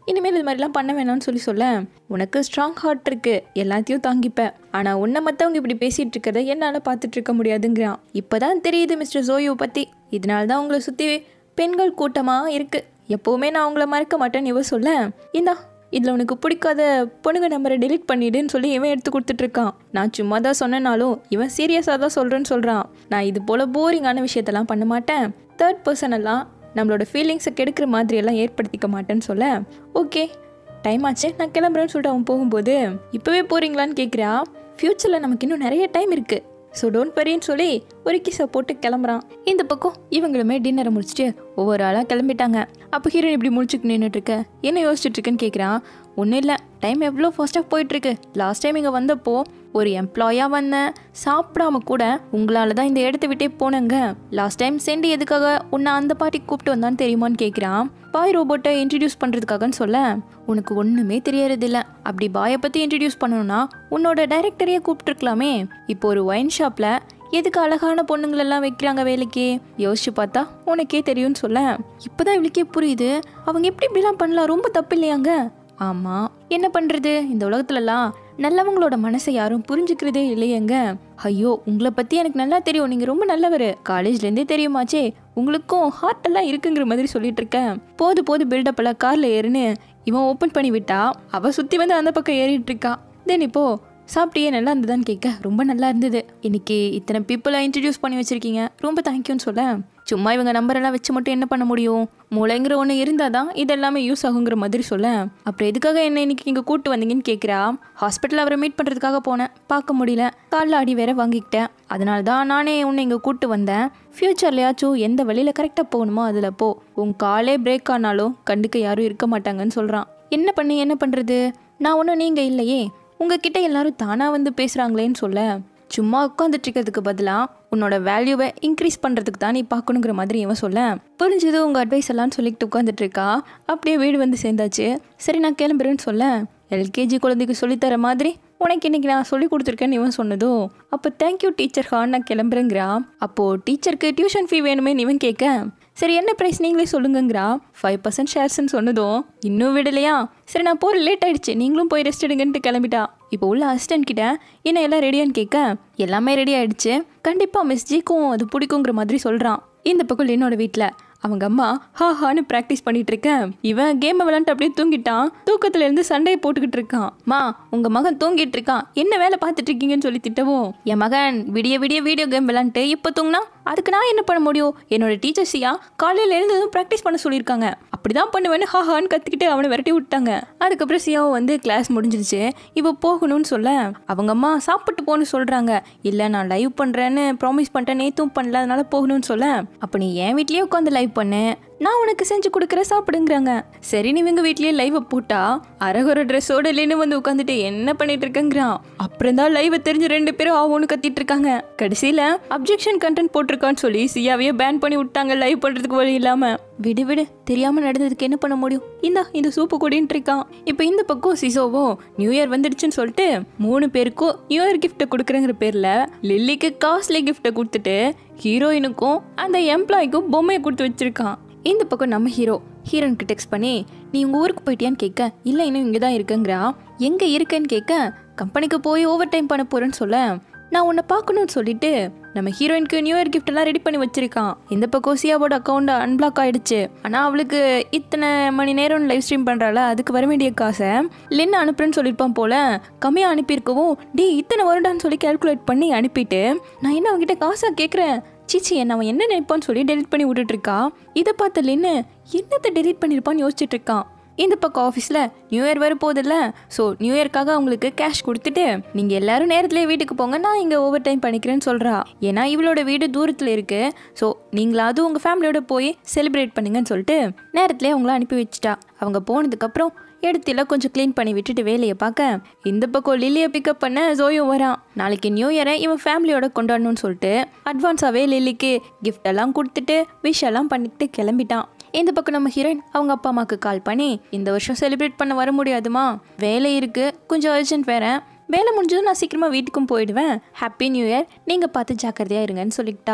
இனிமேல் இது மாதிரிலாம் பண்ண வேணாம்னு சொல்லி சொல்ல உனக்கு ஸ்ட்ராங் ஹார்ட் இருக்கு எல்லாத்தையும் தாங்கிப்ப ஆனால் உன்னை மற்றவங்க இப்படி பேசிகிட்டு இருக்கிறத என்னால் பார்த்துட்டு இருக்க முடியாதுங்கிறான் இப்போ தான் தெரியுது மிஸ்டர் ஜோயோ பற்றி இதனால தான் உங்களை சுற்றி பெண்கள் கூட்டமாக இருக்குது எப்போவுமே நான் உங்களை மறக்க மாட்டேன்னு இவ சொல்ல இந்தா இதில் உனக்கு பிடிக்காத பொண்ணுங்க நம்பரை டெலீட் பண்ணிடுன்னு சொல்லி இவன் எடுத்து கொடுத்துட்ருக்கான் நான் சும்மா தான் சொன்னனாலும் இவன் சீரியஸாக தான் சொல்கிறேன்னு சொல்கிறான் நான் இது போல் போரிங்கான விஷயத்தெல்லாம் பண்ண மாட்டேன் தேர்ட் பர்சனெல்லாம் நம்மளோட ஃபீலிங்ஸை கெடுக்கிற மாதிரியெல்லாம் ஏற்படுத்திக்க மாட்டேன்னு சொல்ல ஓகே டைம் ஆச்சு நான் கிளம்புறேன்னு சொல்லிட்டு அவன் போகும்போது இப்போவே போகிறீங்களான்னு கேட்குறா ஃப்யூச்சரில் நமக்கு இன்னும் நிறைய டைம் இருக்குது ஸோ டோன்ட் வரின்னு சொல்லி ஒரு கிசை போட்டு கிளம்புறான் இந்த பக்கம் இவங்களுமே டின்னரை முடிச்சுட்டு ஒவ்வொரு ஆளாக கிளம்பிட்டாங்க அப்போ ஹீரோயின் இப்படி முடிச்சுட்டு நின்றுட்டு இருக்க என்ன யோசிச்சுட்டு இருக்கேன்னு கேட்குறான் ஒன்றும் இல்லை டைம் எவ்வளோ ஃபாஸ்ட்டாக போயிட்டுருக்கு லாஸ்ட் டைம் இங்கே வந்தப்போ ஒரு எம்ப்ளாயாக வந்தேன் சாப்பிடாம கூட உங்களால் தான் இந்த இடத்த விட்டே போனேங்க லாஸ்ட் டைம் சென்டி எதுக்காக உன்னை அந்த பார்ட்டிக்கு கூப்பிட்டு வந்தான்னு தெரியுமான்னு கேட்குறான் பாய் ரோபோட்டை இன்ட்ரடியூஸ் பண்ணுறதுக்காகன்னு சொல்ல உனக்கு ஒன்றுமே தெரியறதில்ல அப்படி பாயை பற்றி இன்ட்ரடியூஸ் பண்ணணும்னா உன்னோட டைரக்டரையே கூப்பிட்டுருக்கலாமே இப்போ ஒரு ஒயின் ஷாப்பில் எதுக்கு அழகான பொண்ணுங்களெல்லாம் வைக்கிறாங்க வேலைக்கு யோசிச்சு பார்த்தா உனக்கே தெரியும்னு சொல்ல இப்போதான் இவளுக்கே புரியுது அவங்க எப்படி இப்படிலாம் பண்ணலாம் ரொம்ப தப்பு இல்லையாங்க ஆமாம் என்ன பண்ணுறது இந்த உலகத்துலலாம் நல்லவங்களோட மனசை யாரும் புரிஞ்சுக்கிறதே இல்லையேங்க ஐயோ உங்களை பற்றி எனக்கு நல்லா தெரியும் நீங்கள் ரொம்ப நல்லவர் காலேஜ்லேருந்தே தெரியுமாச்சே உங்களுக்கும் ஹார்ட் எல்லாம் இருக்குங்கிற மாதிரி சொல்லிட்டு இருக்கேன் போது போது பில்டப் எல்லாம் காரில் ஏறுன்னு இவன் ஓப்பன் பண்ணி விட்டா அவ சுற்றி வந்து அந்த பக்கம் ஏறிட்டு இருக்கா தென் இப்போ சாப்பிட்டியே நல்லா இருந்ததான்னு கேட்க ரொம்ப நல்லா இருந்தது இன்னைக்கு இத்தனை பீப்புளை இன்ட்ரடியூஸ் பண்ணி வச்சிருக்கீங்க ரொம்ப தேங்க்யூன்னு சொல்ல சும்மா இவங்க நம்பர் எல்லாம் வச்சு மட்டும் என்ன பண்ண முடியும் மூளைங்கிற ஒன்று இருந்தால் தான் இதெல்லாமே யூஸ் ஆகுங்கிற மாதிரி சொல்ல அப்புறம் எதுக்காக என்ன இன்னைக்கு இங்கே கூட்டு வந்தீங்கன்னு கேட்குறா ஹாஸ்பிட்டல் அவரை மீட் பண்ணுறதுக்காக போனேன் பார்க்க முடியல காலில் அடி வேற வாங்கிக்கிட்டேன் அதனால தான் நானே உன்னை இங்கே கூட்டு வந்தேன் ஃப்யூச்சர்லையாச்சும் எந்த வழியில் கரெக்டாக போகணுமோ அதில் போ உன் காலே பிரேக் ஆனாலும் கண்டுக்க யாரும் இருக்க மாட்டாங்கன்னு சொல்கிறான் என்ன பண்ணி என்ன பண்ணுறது நான் ஒன்றும் நீங்கள் இல்லையே உங்ககிட்ட எல்லாரும் தானாக வந்து பேசுகிறாங்களேன்னு சொல்ல சும்மா உட்காந்துட்டு இருக்கிறதுக்கு பதிலாக உன்னோட வேல்யூவை இன்க்ரீஸ் பண்ணுறதுக்கு தான் நீ பார்க்கணுங்கிற மாதிரி இவன் சொல்ல புரிஞ்சது உங்கள் அட்வைஸ் எல்லாம் சொல்லிக்கிட்டு உட்காந்துட்டு இருக்கா அப்படியே வீடு வந்து சேர்ந்தாச்சு சரி நான் கிளம்புறேன்னு சொல்ல எல்கேஜி குழந்தைக்கு சொல்லித்தர மாதிரி உனக்கு இன்னைக்கு நான் சொல்லி கொடுத்துருக்கேன்னு இவன் சொன்னதும் அப்போ தேங்க்யூ டீச்சர் ஹான் நான் கிளம்புறேங்கிறா அப்போது டீச்சருக்கு டியூஷன் ஃபீ வேணுமே இவன் கேட்க சரி என்ன ப்ரைஸ் நீங்களே சொல்லுங்கங்கிறா ஃபைவ் பர்சன்ட் ஷேர்ஸ்ன்னு சொன்னதும் இன்னும் விடலையா சரி நான் போகிற லேட் ஆயிடுச்சு நீங்களும் போய் ரெஸ்ட் எடுங்கன்ட்டு கிளம்பிட்டா இப்போ உள்ள அசிஸ்டன்ட் கிட்ட என்ன எல்லாம் ரெடியான்னு கேட்க எல்லாமே ரெடி ஆயிடுச்சு கண்டிப்பாக மிஸ் ஜிக்கும் அது பிடிக்குங்கிற மாதிரி சொல்கிறான் இந்த பக்கம் என்னோட வீட்டில் அவங்க அம்மா ஹா ஹான்னு ப்ராக்டிஸ் பண்ணிட்டு இருக்கேன் இவன் கேமை விளாண்டு அப்படியே தூங்கிட்டான் தூக்கத்துல இருந்து சண்டையை போட்டுக்கிட்டு இருக்கான் மா உங்க மகன் தூங்கிட்டு இருக்கான் என்ன வேலை பார்த்துட்டு இருக்கீங்கன்னு சொல்லி திட்டவும் என் மகன் விடிய விடிய வீடியோ கேம் விளாண்டுட்டு இப்போ தூங்கினா அதுக்கு நான் என்ன பண்ண முடியும் என்னோட டீச்சர்ஸையா காலையில எழுந்ததும் ப்ராக்டிஸ் பண்ண சொல்லியிருக்காங்க அப்படிதான் பண்ணுவேன்னு ஹா ஹான்னு கத்திக்கிட்டு அவனை விரட்டி விட்டாங்க அதுக்கப்புறம் சியாவும் வந்து கிளாஸ் முடிஞ்சிருச்சு இப்போ போகணும்னு சொல்ல அவங்க அம்மா சாப்பிட்டு போன்னு சொல்றாங்க இல்லை நான் லைவ் பண்றேன்னு ப்ராமிஸ் பண்ணிட்டேன் நேத்தும் பண்ணல அதனால போகணும்னு சொல்ல அப்போ நீ என் வீட்லயே உட்காந்து லைவ் பண்ணு நான் உனக்கு செஞ்சு கொடுக்குற சாப்பிடுங்கிறாங்க சரி நீ இவங்க வீட்லயே லைவை போட்டா அரகுற ட்ரெஸ்ஸோட இல்லைன்னு வந்து உட்காந்துட்டு என்ன பண்ணிட்டு இருக்கங்கிறான் அப்புறம் தான் லைவை தெரிஞ்சு ரெண்டு பேரும் ஆவோன்னு கத்திட்டு இருக்காங்க கடைசியில அப்ஜெக்ஷன் கண்டென்ட் போட்டிருக்கான்னு சொல்லி சியாவையே பேன் பண்ணி விட்டாங்க லைவ் பண்றதுக்கு வழி இல்லாம விடு விடு தெரியாம நடந்ததுக்கு என்ன பண்ண முடியும் இந்தா இந்த சூப்பு கொடின்ட்டு இருக்கான் இப்போ இந்த பக்கம் சிசோவும் நியூ இயர் வந்துடுச்சுன்னு சொல்லிட்டு மூணு பேருக்கும் நியூ இயர் கிஃப்ட்டை கொடுக்குறங்கிற பேர்ல லில்லிக்கு காஸ்ட்லி கிஃப்ட்டை கொடுத்துட்டு ஹீரோயினுக்கும் அந்த எம்ப்ளாய்க்கும் பொம்மையை கொடுத்து வச்சிருக்கான் இந்த பக்கம் நம்ம ஹீரோ ஹீரோனுக்கு டெக்ஸ்ட் பண்ணி நீ உங்கள் ஊருக்கு போயிட்டியான்னு கேட்க இல்லை இன்னும் இங்கே தான் இருக்கங்கிறா எங்கே இருக்கேன்னு கேட்க கம்பெனிக்கு போய் ஓவர் டைம் பண்ண போகிறேன்னு சொல்ல நான் உன்னை பார்க்கணும்னு சொல்லிட்டு நம்ம ஹீரோயினுக்கு நியூ இயர் கிஃப்ட் எல்லாம் ரெடி பண்ணி வச்சிருக்கான் இந்த பக்கம் சியாவோட அக்கௌண்ட் அன்பிளாக் ஆயிடுச்சு ஆனால் அவளுக்கு இத்தனை மணி நேரம் லைவ் ஸ்ட்ரீம் பண்ணுறாள் அதுக்கு வர வேண்டிய காசை லின்னு அனுப்புறேன்னு சொல்லியிருப்பான் போல கம்மியாக அனுப்பியிருக்கவும் டே இத்தனை வருடான்னு சொல்லி கால்குலேட் பண்ணி அனுப்பிட்டு நான் என்ன அவங்ககிட்ட காசா கேட்குறேன் சீச்சி என்ன அவன் என்ன நினைப்பான்னு சொல்லி டெலிட் பண்ணி விட்டுட்டு இருக்கா இதை பார்த்த லின்னு என்னத்தை டெலிட் பண்ணியிருப்பான்னு யோசிச்சுட்டு இருக்கான் இந்த பக்கம் ஆஃபீஸில் நியூ இயர் வர போதில்ல ஸோ நியூ இயர்க்காக அவங்களுக்கு கேஷ் கொடுத்துட்டு நீங்கள் எல்லாரும் நேரத்துலேயே வீட்டுக்கு போங்க நான் இங்கே ஓவர் டைம் பண்ணிக்கிறேன்னு சொல்கிறா ஏன்னா இவளோட வீடு தூரத்தில் இருக்குது ஸோ நீங்களாவது உங்கள் ஃபேமிலியோட போய் செலிப்ரேட் பண்ணுங்கன்னு சொல்லிட்டு நேரத்துலேயே அவங்கள அனுப்பி வச்சுட்டா அவங்க போனதுக்கப்புறம் எடுத்துல கொஞ்சம் க்ளீன் பண்ணி விட்டுட்டு வேலையை பார்க்க இந்த பக்கம் லில்லியை பிக்கப் பண்ண ஜோயும் வரான் நாளைக்கு நியூ இயரை இவன் ஃபேமிலியோட கொண்டாடணும்னு சொல்லிட்டு அட்வான்ஸாகவே லில்லிக்கு gift எல்லாம் கொடுத்துட்டு விஷ் எல்லாம் பண்ணிட்டு கிளம்பிட்டான் இந்த பக்கம் நம்ம ஹீரோயின் அவங்க அப்பா அம்மாவுக்கு கால் பண்ணி இந்த வருஷம் செலிப்ரேட் பண்ண வர முடியாதுமா வேலை இருக்கு கொஞ்சம் அர்ஜென்ட் வேற வேலை முடிஞ்சதும் நான் சீக்கிரமா வீட்டுக்கும் போயிடுவேன் ஹாப்பி நியூ இயர் நீங்க பார்த்து ஜாக்கிரதையா இருங்கன்னு சொல்லிக்கிட்டா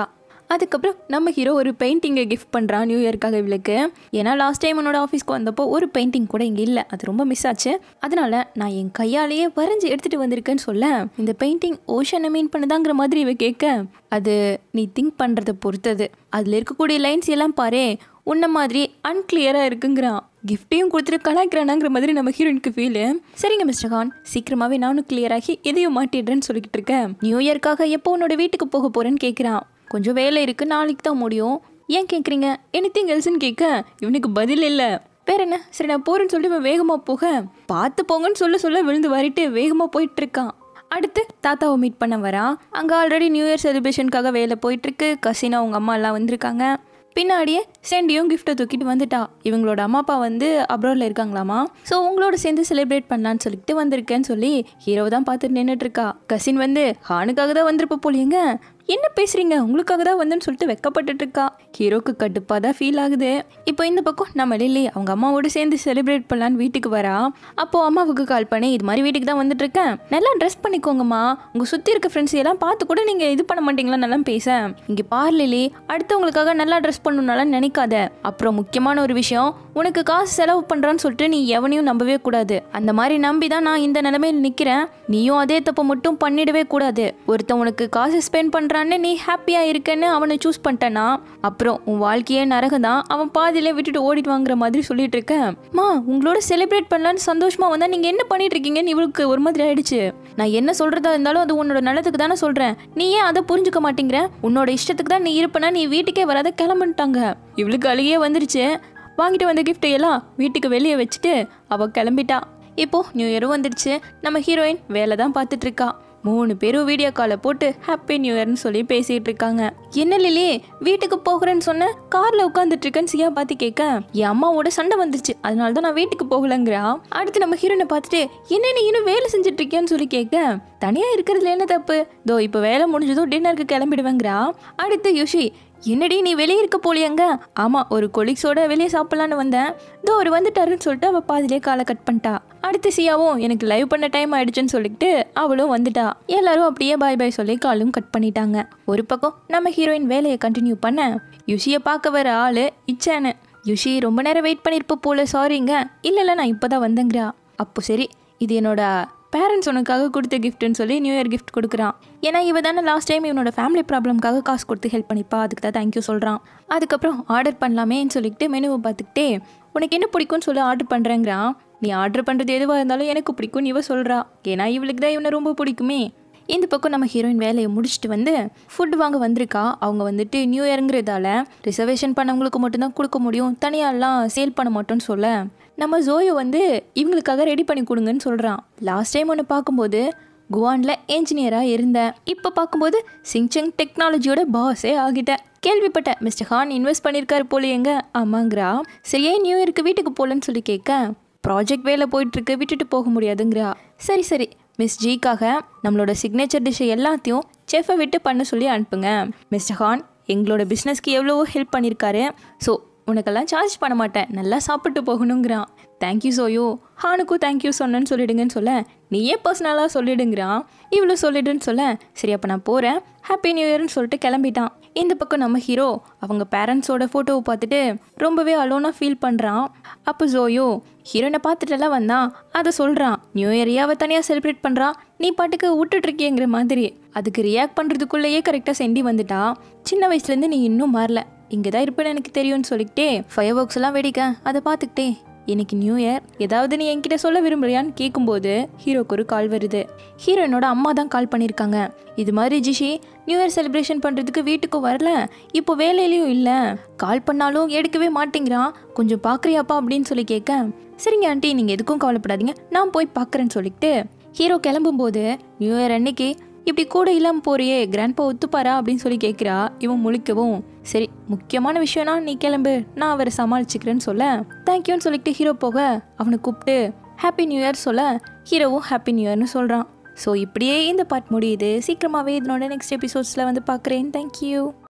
அதுக்கப்புறம் நம்ம ஹீரோ ஒரு பெயிண்டிங்கை கிஃப்ட் பண்ணுறான் நியூ இயர்க்காக இவளுக்கு ஏன்னா லாஸ்ட் டைம் என்னோட ஆஃபீஸ்க்கு வந்தப்போ ஒரு பெயிண்டிங் கூட இங்கே இல்லை அது ரொம்ப மிஸ் ஆச்சு அதனால நான் என் கையாலேயே வரைஞ்சி எடுத்துகிட்டு வந்திருக்கேன்னு சொல்ல இந்த பெயிண்டிங் ஓஷனை மீன் பண்ணுதாங்கிற மாதிரி இவ கேட்க அது நீ திங்க் பண்ணுறதை பொறுத்தது அதில் இருக்கக்கூடிய லைன்ஸ் எல்லாம் பாரு உன்ன மாதிரி அன்கிளியராக இருக்குங்கிறான் கிஃப்டையும் கொடுத்துட்டு கலாய்க்கிறானாங்கிற மாதிரி நம்ம ஹீரோயினுக்கு ஃபீலு சரிங்க மிஸ்டர் கான் சீக்கிரமாகவே நானும் கிளியர் ஆகி எதையும் மாட்டிடுறேன்னு சொல்லிக்கிட்டு இருக்கேன் நியூ இயர்க்காக எப்போ உன்னோட வீட்டுக்கு போக போகிறேன்னு கேட்குறான் கொஞ்சம் வேலை இருக்குது நாளைக்கு தான் முடியும் ஏன் கேட்குறீங்க எனிதிங் எல்ஸ்ன்னு கேட்க இவனுக்கு பதில் இல்லை வேற என்ன சரி நான் போறேன்னு சொல்லிட்டு இவன் வேகமாக போக பார்த்து போங்கன்னு சொல்ல சொல்ல விழுந்து வாரிட்டு வேகமாக போயிட்டு இருக்கான் அடுத்து தாத்தாவை மீட் பண்ண வரான் அங்கே ஆல்ரெடி நியூ இயர் செலிப்ரேஷனுக்காக வேலை போயிட்டுருக்கு கசினா அவங்க அம்மா எல்லாம் வந்திருக்காங்க பின்னாடியே செண்டியும் கிஃப்ட்டை தூக்கிட்டு வந்துட்டா இவங்களோட அம்மா அப்பா வந்து அப்ராடில் இருக்காங்களாமா ஸோ உங்களோட சேர்ந்து செலிப்ரேட் பண்ணலான்னு சொல்லிட்டு வந்திருக்கேன்னு சொல்லி ஹீரோ தான் பார்த்துட்டு நின்றுட்டு இருக்கா கசின் வந்து ஹானுக்காக தான் வந்திருப்ப போலியங்க என்ன பேசுறீங்க உங்களுக்காக தான் வந்தேன்னு சொல்லிட்டு வெக்கப்பட்டுட்டு இருக்கா ஹீரோக்கு கடுப்பாக தான் ஃபீல் ஆகுது இப்போ இந்த பக்கம் நம்ம லில்லி அவங்க அம்மாவோட சேர்ந்து செலிப்ரேட் பண்ணலான்னு வீட்டுக்கு வரா அப்போ அம்மாவுக்கு கால் பண்ணி இது மாதிரி வீட்டுக்கு தான் வந்துட்டு இருக்கேன் நல்லா ட்ரெஸ் பண்ணிக்கோங்கம்மா உங்க சுற்றி இருக்க ஃப்ரெண்ட்ஸ் எல்லாம் பார்த்து கூட நீங்க இது பண்ண மாட்டீங்களா நல்லா பேச இங்கே பார் லில்லி அடுத்தவங்களுக்காக நல்லா ட்ரெஸ் பண்ணணும்னாலாம் நினைக்காத அப்புறம் முக்கியமான ஒரு விஷயம் உனக்கு காசு செலவு பண்றான்னு சொல்லிட்டு நீ எவனையும் நம்பவே கூடாது அந்த மாதிரி நம்பி தான் நான் இந்த நிலைமையில் நிற்கிறேன் நீயும் அதே தப்பை மட்டும் பண்ணிடவே கூடாது ஒருத்தன் உனக்கு காசு ஸ்பெண்ட் பண்றான்னு நீ ஹாப்பியா இருக்கேன்னு அவனை சூஸ் பண்ணிட்டேன்னா அப்புறம் உன் வாழ்க்கையே நரகம் தான் அவன் பாதியிலே விட்டுட்டு ஓடிட்டு வாங்குற மாதிரி சொல்லிட்டு இருக்கேன் மா உங்களோட செலிப்ரேட் பண்ணலான்னு சந்தோஷமா வந்தா நீங்க என்ன பண்ணிட்டு இருக்கீங்கன்னு இவளுக்கு ஒரு மாதிரி ஆயிடுச்சு நான் என்ன சொல்றதா இருந்தாலும் அது உன்னோட நல்லதுக்கு தானே சொல்றேன் நீ ஏன் அதை புரிஞ்சுக்க மாட்டேங்கிற உன்னோட இஷ்டத்துக்கு தான் நீ இருப்பனா நீ வீட்டுக்கே வராத கிளம்பிட்டாங்க இவளுக்கு அழுகையே வந்துருச்சு வாங்கிட்டு வந்த கிஃப்ட்டை எல்லாம் வீட்டுக்கு வெளியே வச்சுட்டு அவ கிளம்பிட்டா இப்போ நியூ இயரும் வந்துடுச்சு நம்ம ஹீரோயின் வேலை தான் பார்த்துட்டு இருக்கா மூணு பேரும் வீடியோ காலை போட்டு ஹாப்பி நியூ இயர்னு சொல்லி பேசிட்டு இருக்காங்க என்ன லிலி வீட்டுக்கு போகிறேன்னு சொன்ன கார்ல உட்காந்துட்டு இருக்கேன்னு சியா பார்த்து கேட்க என் அம்மாவோட சண்டை வந்துருச்சு அதனால தான் நான் வீட்டுக்கு போகலங்கிறா அடுத்து நம்ம ஹீரோனை பார்த்துட்டு என்ன நீ இன்னும் வேலை செஞ்சுட்டு இருக்கியான்னு சொல்லி கேட்க தனியா இருக்கிறதுல என்ன தப்பு தோ இப்போ வேலை முடிஞ்சதோ டின்னருக்கு கிளம்பிடுவேங்கிறா அடுத்து யுஷி என்னடி நீ வெளியே இருக்க போலியாங்க ஆமா ஒரு கொலிக்ஸோட வெளியே சாப்பிடலான்னு வந்தேன் இதோ அவர் வந்துட்டாருன்னு சொல்லிட்டு அவள் பாதிலே காலை கட் பண்ணிட்டா அடுத்து சியாவும் எனக்கு லைவ் பண்ண டைம் ஆயிடுச்சுன்னு சொல்லிட்டு அவளும் வந்துட்டா எல்லாரும் அப்படியே பாய் பாய் சொல்லி காலும் கட் பண்ணிட்டாங்க ஒரு பக்கம் நம்ம ஹீரோயின் வேலையை கண்டினியூ பண்ண யுஷியை பார்க்க வர ஆளு இச்சானு யுஷி ரொம்ப நேரம் வெயிட் பண்ணியிருப்ப போல சாரிங்க இல்லை இல்லை நான் இப்போ தான் வந்தேங்கிறா அப்போ சரி இது என்னோட பேரண்ட்ஸ் உனக்காக கொடுத்த கிஃப்ட்னு சொல்லி நியூ இயர் கிஃப்ட் கொடுக்குறான் ஏன்னா இவ தானே லாஸ்ட் டைம் இவனோட ஃபேமிலி ப்ராப்ளம்காக காசு கொடுத்து ஹெல்ப் பண்ணிப்பா அதுக்கு தான் தேங்க்யூ சொல்கிறான் அதுக்கப்புறம் ஆர்டர் பண்ணலாமேன்னு சொல்லிட்டு மெனுவை பார்த்துக்கிட்டே உனக்கு என்ன பிடிக்கும்னு சொல்லி ஆர்டர் பண்ணுறேங்கிறான் நீ ஆர்டர் பண்ணுறது எதுவாக இருந்தாலும் எனக்கு பிடிக்கும்னு இவ சொல்கிறா ஏன்னா இவளுக்கு தான் இவனை ரொம்ப பிடிக்குமே இந்த பக்கம் நம்ம ஹீரோயின் வேலையை முடிச்சுட்டு வந்து ஃபுட் வாங்க வந்திருக்கா அவங்க வந்துட்டு நியூ இயருங்கிறதால ரிசர்வேஷன் பண்ணவங்களுக்கு மட்டும்தான் கொடுக்க முடியும் தனியாலாம் சேல் பண்ண மாட்டோம்னு சொல்ல நம்ம ஜோயோ வந்து இவங்களுக்காக ரெடி பண்ணி கொடுங்கன்னு சொல்கிறான் லாஸ்ட் டைம் ஒன்று பார்க்கும்போது குவானில் என்ஜினியராக இருந்தேன் இப்போ பார்க்கும்போது சிங்சங் டெக்னாலஜியோட பாஸே ஆகிட்டேன் கேள்விப்பட்டேன் மிஸ்டர் ஹான் இன்வெஸ்ட் பண்ணியிருக்காரு போலியேங்க ஆமாங்கிறா சரியே நியூ இயருக்கு வீட்டுக்கு போகலன்னு சொல்லி கேட்க ப்ராஜெக்ட் வேலை போயிட்டுருக்கு விட்டுட்டு போக முடியாதுங்கிறா சரி சரி மிஸ் ஜிக்காக நம்மளோட சிக்னேச்சர் டிஷ்ஷை எல்லாத்தையும் செஃப்பை விட்டு பண்ண சொல்லி அனுப்புங்க மிஸ்டர் ஹான் எங்களோட பிஸ்னஸ்க்கு எவ்வளவோ ஹெல்ப் பண்ணியிருக்காரு ஸோ உனக்கெல்லாம் சார்ஜ் பண்ண மாட்டேன் நல்லா சாப்பிட்டு போகணுங்கிறான் தேங்க்யூ சோயோ ஹானுக்கும் தேங்க்யூ சொன்னேன்னு சொல்லிடுங்கன்னு சொல்ல நீயே பர்சனலாக சொல்லிடுங்கிறான் இவ்வளோ சொல்லிடுன்னு சொல்ல சரி அப்போ நான் போகிறேன் ஹாப்பி நியூ இயர்னு சொல்லிட்டு கிளம்பிட்டான் இந்த பக்கம் நம்ம ஹீரோ அவங்க பேரண்ட்ஸோட ஃபோட்டோவை பார்த்துட்டு ரொம்பவே அலோனாக ஃபீல் பண்ணுறான் அப்போ ஜோயோ ஹீரோனை பார்த்துட்டெல்லாம் வந்தான் அதை சொல்கிறான் நியூ இயர் அவள் தனியாக செலிப்ரேட் பண்ணுறான் நீ பாட்டுக்கு விட்டுட்ருக்கியங்கிற மாதிரி அதுக்கு ரியாக்ட் பண்ணுறதுக்குள்ளேயே கரெக்டாக செண்டி வந்துட்டா சின்ன வயசுலேருந்து நீ இன்னும் மாறல இங்கே தான் இருப்பேன்னு எனக்கு தெரியும்னு சொல்லிக்கிட்டே ஃபயர் ஒர்க்ஸ் எல்லாம் வெடிக்க அதை பார்த்துக்கிட்டே இன்னைக்கு நியூ இயர் ஏதாவது நீ என்கிட்ட சொல்ல விரும்புறியான்னு கேட்கும்போது ஹீரோக்கு ஒரு கால் வருது ஹீரோயினோட அம்மா தான் கால் பண்ணியிருக்காங்க இது மாதிரி ஜிஷி நியூ இயர் செலிப்ரேஷன் பண்ணுறதுக்கு வீட்டுக்கும் வரல இப்போ வேலையிலையும் இல்லை கால் பண்ணாலும் எடுக்கவே மாட்டேங்கிறான் கொஞ்சம் பார்க்குறியாப்பா அப்படின்னு சொல்லி கேட்க சரிங்க ஆண்டி நீங்கள் எதுக்கும் கவலைப்படாதீங்க நான் போய் பார்க்குறேன்னு சொல்லிட்டு ஹீரோ கிளம்பும்போது நியூ இயர் அன்னைக்கு இப்படி கூட இல்லாமல் போறியே கிராண்ட்பா ஒத்துப்பாரா அப்படின்னு சொல்லி கேட்குறா இவன் முழிக்கவும் சரி முக்கியமான விஷயம்னா நீ கிளம்பு நான் அவரை சமாளிச்சுக்கிறேன்னு சொல்ல தேங்க்யூன்னு சொல்லிட்டு ஹீரோ போக அவனை கூப்பிட்டு ஹாப்பி நியூ இயர் சொல்ல ஹீரோவும் ஹாப்பி நியூ இயர்னு சொல்கிறான் ஸோ இப்படியே இந்த பார்ட் முடியுது சீக்கிரமாகவே இதனோட நெக்ஸ்ட் எபிசோட்ஸில் வந்து பார்க்குறேன் தேங்க்யூ